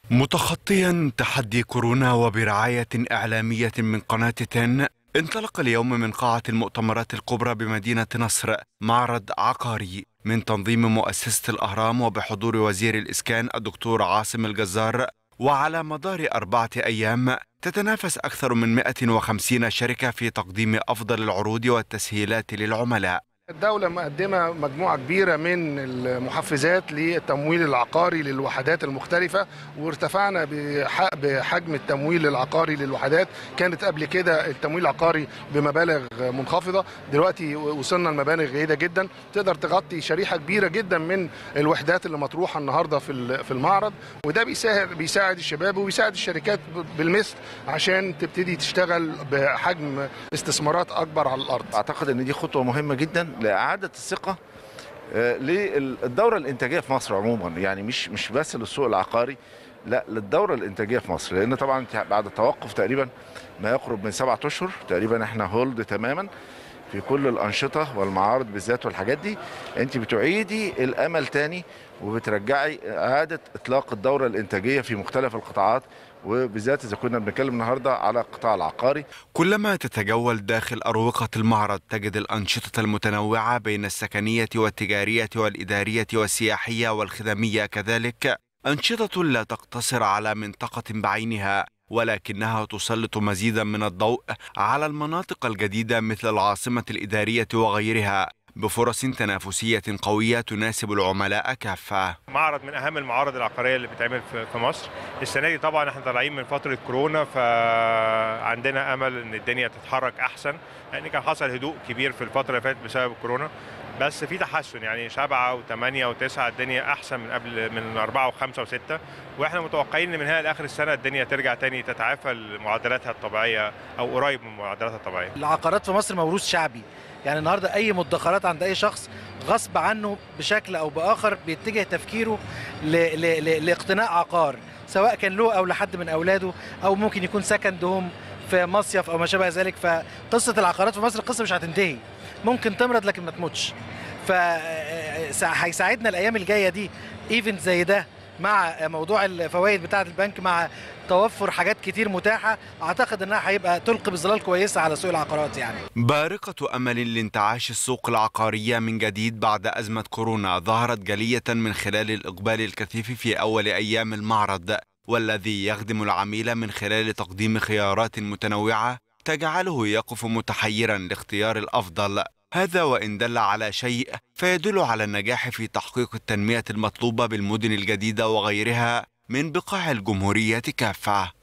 متخطيا تحدي كورونا وبرعاية إعلامية من قناة تن انطلق اليوم من قاعة المؤتمرات الكبرى بمدينة نصر معرض عقاري من تنظيم مؤسسة الأهرام وبحضور وزير الإسكان الدكتور عاصم الجزار وعلى مدار أربعة أيام تتنافس أكثر من 150 شركة في تقديم أفضل العروض والتسهيلات للعملاء الدولة مقدمة مجموعة كبيرة من المحفزات للتمويل العقاري للوحدات المختلفة وارتفعنا بحجم التمويل العقاري للوحدات كانت قبل كده التمويل العقاري بمبالغ منخفضة دلوقتي وصلنا لمبالغ جيدة جدا تقدر تغطي شريحة كبيرة جدا من الوحدات اللي مطروحة النهاردة في في المعرض وده بيساعد بيساعد الشباب وبيساعد الشركات بالمثل عشان تبتدي تشتغل بحجم استثمارات أكبر على الأرض أعتقد أن دي خطوة مهمة جدا لاعاده الثقه للدوره الانتاجيه في مصر عموما يعني مش مش بس للسوق العقاري لا للدوره الانتاجيه في مصر لان طبعا بعد التوقف تقريبا ما يقرب من سبعة اشهر تقريبا احنا هولد تماما في كل الانشطه والمعارض بالذات والحاجات دي انت بتعيدي الامل تاني وبترجعي اعاده اطلاق الدوره الانتاجيه في مختلف القطاعات وبالذات اذا كنا بنتكلم النهارده على القطاع العقاري كلما تتجول داخل اروقه المعرض تجد الانشطه المتنوعه بين السكنيه والتجاريه والاداريه والسياحيه والخدميه كذلك انشطه لا تقتصر على منطقه بعينها ولكنها تسلط مزيدا من الضوء على المناطق الجديده مثل العاصمه الاداريه وغيرها بفرص تنافسية قوية تناسب العملاء كافة معرض من أهم المعارض العقارية اللي بتعمل في مصر السنة دي طبعا احنا طالعين من فترة كورونا فعندنا أمل إن الدنيا تتحرك أحسن لأن يعني كان حصل هدوء كبير في الفترة اللي فاتت بسبب الكورونا بس في تحسن يعني سبعة وثمانية وتسعة الدنيا أحسن من قبل من أربعة وخمسة وستة وإحنا متوقعين إن من هنا لآخر السنة الدنيا ترجع تاني تتعافى معدلاتها الطبيعية أو قريب من معدلاتها الطبيعية. العقارات في مصر موروث شعبي يعني النهارده اي مدخرات عند اي شخص غصب عنه بشكل او باخر بيتجه تفكيره ل... ل... لاقتناء عقار سواء كان له او لحد من اولاده او ممكن يكون سكند هوم في مصيف او ما شابه ذلك فقصه العقارات في مصر قصه مش هتنتهي ممكن تمرض لكن ما تموتش فهيساعدنا الايام الجايه دي ايفنت زي ده مع موضوع الفوائد بتاعه البنك مع توفر حاجات كتير متاحه اعتقد انها هيبقى تلقي بظلال كويسه على سوق العقارات يعني بارقه امل لانتعاش السوق العقاريه من جديد بعد ازمه كورونا ظهرت جليه من خلال الاقبال الكثيف في اول ايام المعرض والذي يخدم العميل من خلال تقديم خيارات متنوعه تجعله يقف متحيرا لاختيار الافضل هذا وإن دل على شيء فيدل على النجاح في تحقيق التنمية المطلوبة بالمدن الجديدة وغيرها من بقاع الجمهورية كافة